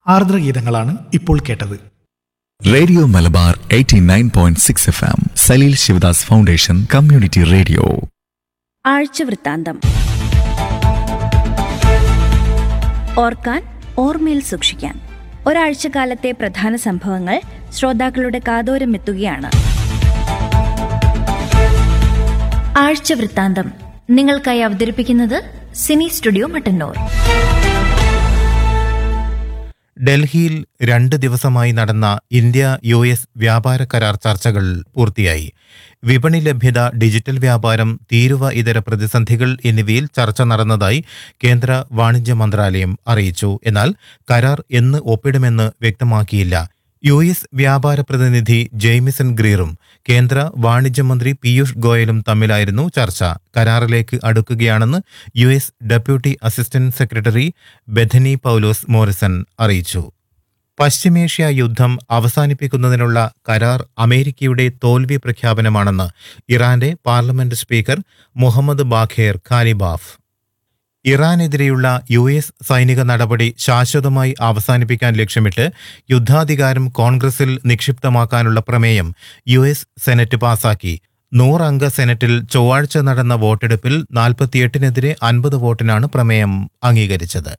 ആർദ്രഗീതങ്ങളാണ് ഇപ്പോൾ കേട്ടത് radio Malabar 89.6 F M Saleel Shivadas foundation community radio ആഴ്ചവൃത്താന്തം ഓർക്കാൻ ഓർമ്മയിൽ സൂക്ഷിക്കാൻ ഒരാഴ്ചക്കാലത്തെ പ്രധാന സംഭവങ്ങൾ ശ്രോതാക്കളുടെ കാതോരം എത്തുകയാണ് ആഴ്ചവൃത്താന്തം നിങ്ങൾക്കായി അവതരിപ്പിക്കുന്നത് സിനി സ്റ്റുഡിയോ മട്ടന്നൂർ ഡൽഹിയിൽ രണ്ട് ദിവസമായി നടന്ന ഇന്ത്യ യു എസ് വ്യാപാര കരാർ ചർച്ചകൾ പൂർത്തിയായി വിപണി ലഭ്യത ഡിജിറ്റൽ വ്യാപാരം തീരുവ ഇതര പ്രതിസന്ധികൾ എന്നിവയിൽ ചർച്ച നടന്നതായി കേന്ദ്ര വാണിജ്യ മന്ത്രാലയം അറിയിച്ചു എന്നാൽ കരാർ എന്ന് ഒപ്പിടുമെന്ന് വ്യക്തമാക്കിയില്ല യു എസ് വ്യാപാര പ്രതിനിധി ജെയ്മിസൺ ഗ്രീറും കേന്ദ്ര വാണിജ്യമന്ത്രി പീയൂഷ് ഗോയലും തമ്മിലായിരുന്നു ചർച്ച കരാറിലേക്ക് അടുക്കുകയാണെന്ന് U S deputy assistant secretary Bethany Poulos Morrison അറിയിച്ചു പശ്ചിമേഷ്യ യുദ്ധം അവസാനിപ്പിക്കുന്നതിനുള്ള കരാർ അമേരിക്കയുടെ തോൽവി പ്രഖ്യാപനമാണെന്ന് ഇറാന്റെ parliament speaker Mohammad Bagher Ghalibaf ഇറാനെതിരെയുള്ള യു എസ് സൈനിക നടപടി ശാശ്വതമായി അവസാനിപ്പിക്കാൻ ലക്ഷ്യമിട്ട് യുദ്ധാധികാരം കോൺഗ്രസിൽ നിക്ഷിപ്തമാക്കാനുള്ള പ്രമേയം യു എസ് സെനറ്റ് പാസാക്കി നൂറംഗ സെനറ്റിൽ ചൊവ്വാഴ്ച നടന്ന വോട്ടെടുപ്പിൽ നാൽപ്പത്തിയെട്ടിനെതിരെ അൻപത് വോട്ടിനാണ് പ്രമേയം അംഗീകരിച്ചത്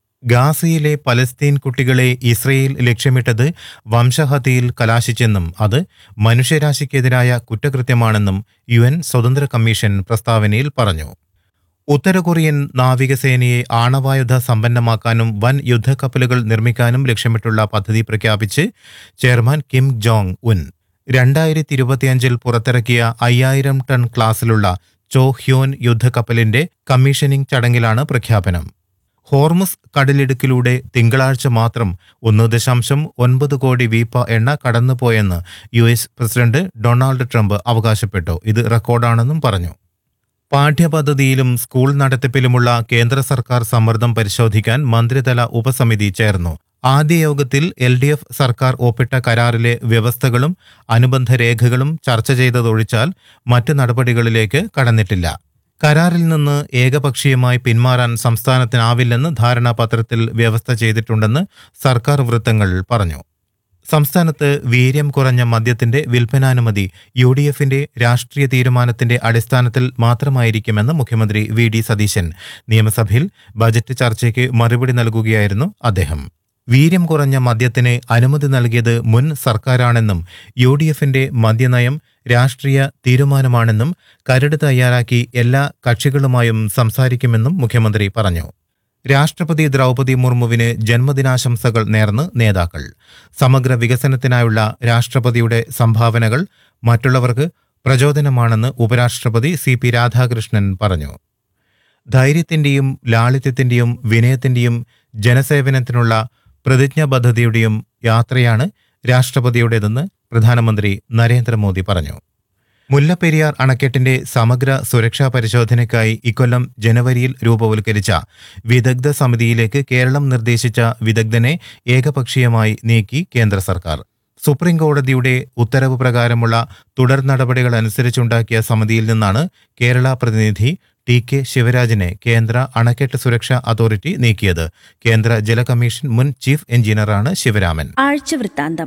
ഗാസയിലെ പലസ്തീൻ കുട്ടികളെ ഇസ്രയേൽ ലക്ഷ്യമിട്ടത് വംശഹത്യയിൽ കലാശിച്ചെന്നും അത് മനുഷ്യരാശിക്കെതിരായ കുറ്റകൃത്യമാണെന്നും യു എൻ സ്വതന്ത്ര കമ്മീഷൻ പ്രസ്താവനയിൽ പറഞ്ഞു ഉത്തര കൊറിയൻ നാവികസേനയെ ആണവായുധ സമ്പന്നമാക്കാനും വൻ യുദ്ധക്കപ്പലുകൾ നിർമ്മിക്കാനും ലക്ഷ്യമിട്ടുള്ള പദ്ധതി പ്രഖ്യാപിച്ച് ചെയർമാൻ കിം ജോങ് ഉൻ രണ്ടായിരത്തി ഇരുപത്തിയഞ്ചിൽ പുറത്തിറക്കിയ അയ്യായിരം ടൺ ക്ലാസ്സിലുള്ള ചോ ഹ്യോൻ യുദ്ധക്കപ്പലിന്റെ കമ്മീഷനിംഗ് ചടങ്ങിലാണ് പ്രഖ്യാപനം ഹോർമുസ് കടലിടുക്കിലൂടെ തിങ്കളാഴ്ച മാത്രം ഒന്ന് ദശാംശം ഒൻപത് കോടി വീപ്പ എണ്ണ കടന്നുപോയെന്ന് U S president Donald Trump അവകാശപ്പെട്ടു ഇത് റെക്കോർഡാണെന്നും പറഞ്ഞു പാഠ്യപദ്ധതിയിലും സ്കൂൾ നടത്തിപ്പിലുമുള്ള കേന്ദ്ര സർക്കാർ സമ്മർദ്ദം പരിശോധിക്കാൻ മന്ത്രിതല ഉപസമിതി ചേർന്നു ആദ്യ യോഗത്തിൽ എൽ ഡി എഫ് സർക്കാർ ഒപ്പിട്ട കരാറിലെ വ്യവസ്ഥകളും അനുബന്ധ രേഖകളും ചർച്ച ചെയ്തതൊഴിച്ചാൽ മറ്റ് നടപടികളിലേക്ക് കടന്നിട്ടില്ല കരാറിൽ നിന്ന് ഏകപക്ഷീയമായി പിന്മാറാൻ സംസ്ഥാനത്തിനാവില്ലെന്ന് ധാരണാപത്രത്തിൽ വ്യവസ്ഥ ചെയ്തിട്ടുണ്ടെന്ന് സർക്കാർ വൃത്തങ്ങൾ പറഞ്ഞു സംസ്ഥാനത്ത് വീര്യം കുറഞ്ഞ മദ്യത്തിന്റെ വിൽപ്പനാനുമതി യു ഡി എഫിന്റെ രാഷ്ട്രീയ തീരുമാനത്തിന്റെ അടിസ്ഥാനത്തിൽ മാത്രമായിരിക്കുമെന്ന് മുഖ്യമന്ത്രി വി ഡി സതീശൻ നിയമസഭയിൽ ബജറ്റ് ചർച്ചയ്ക്ക് മറുപടി നൽകുകയായിരുന്നു അദ്ദേഹം വീര്യം കുറഞ്ഞ മദ്യത്തിന് അനുമതി നൽകിയത് മുൻ സർക്കാരാണെന്നും യു ഡി എഫിന്റെ മദ്യനയം രാഷ്ട്രീയ തീരുമാനമാണെന്നും കരട് തയ്യാറാക്കി എല്ലാ കക്ഷികളുമായും സംസാരിക്കുമെന്നും മുഖ്യമന്ത്രി പറഞ്ഞു രാഷ്ട്രപതി ദ്രൗപദി മുർമുവിന് ജന്മദിനാശംസകൾ നേർന്ന് നേതാക്കൾ സമഗ്ര വികസനത്തിനായുള്ള രാഷ്ട്രപതിയുടെ സംഭാവനകൾ മറ്റുള്ളവർക്ക് പ്രചോദനമാണെന്ന് ഉപരാഷ്ട്രപതി സി പി രാധാകൃഷ്ണൻ പറഞ്ഞു ധൈര്യത്തിന്റെയും ലാളിത്യത്തിന്റെയും വിനയത്തിന്റെയും ജനസേവനത്തിനുള്ള പ്രതിജ്ഞാബദ്ധതയുടെയും യാത്രയാണ് രാഷ്ട്രപതിയുടേതെന്ന് പ്രധാനമന്ത്രി നരേന്ദ്രമോദി പറഞ്ഞു മുല്ലപ്പെരിയാർ അണക്കെട്ടിന്റെ സമഗ്ര സുരക്ഷാ പരിശോധനയ്ക്കായി ഇക്കൊല്ലം ജനുവരിയിൽ രൂപവൽക്കരിച്ച വിദഗ്ധ സമിതിയിലേക്ക് കേരളം നിർദ്ദേശിച്ച വിദഗ്ധനെ ഏകപക്ഷീയമായി നീക്കി കേന്ദ്ര സർക്കാർ സുപ്രീം കോടതിയുടെ ഉത്തരവ് പ്രകാരമുള്ള തുടർ നടപടികൾ അനുസരിച്ചുണ്ടാക്കിയ സമിതിയിൽ നിന്നാണ് കേരള പ്രതിനിധി ടി കെ ശിവരാജിനെ കേന്ദ്ര അണക്കെട്ട് സുരക്ഷാ അതോറിറ്റി നീക്കിയത് കേന്ദ്ര ജല കമ്മീഷൻ മുൻ ചീഫ് എഞ്ചിനീയറാണ് ശിവരാമൻ ആഴ്ചവൃത്താന്തം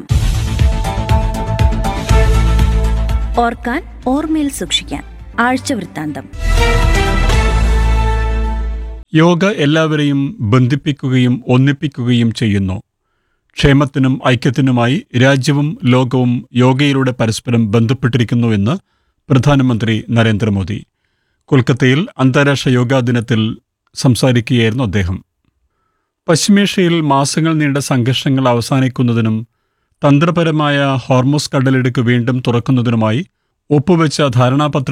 ഓർക്കാൻ ഓർമ്മയിൽ സൂക്ഷിക്കാൻ ആഴ്ചവൃത്താന്തം യോഗ എല്ലാവരെയും ബന്ധിപ്പിക്കുകയും ഒന്നിപ്പിക്കുകയും ചെയ്യുന്നു ക്ഷേമത്തിനും ഐക്യത്തിനുമായി രാജ്യവും ലോകവും യോഗയിലൂടെ പരസ്പരം ബന്ധപ്പെട്ടിരിക്കുന്നുവെന്ന് പ്രധാനമന്ത്രി നരേന്ദ്രമോദി കൊൽക്കത്തയിൽ അന്താരാഷ്ട്ര യോഗാ ദിനത്തിൽ സംസാരിക്കുകയായിരുന്നു അദ്ദേഹം പശ്ചിമേഷ്യയിൽ മാസങ്ങൾ നീണ്ട സംഘർഷങ്ങൾ അവസാനിക്കുന്നതിനും തന്ത്രപരമായ ഹോർമോസ് കടലിടുക്ക് വീണ്ടും തുറക്കുന്നതിനുമായി ഒപ്പുവെച്ച ധാരണാപത്ര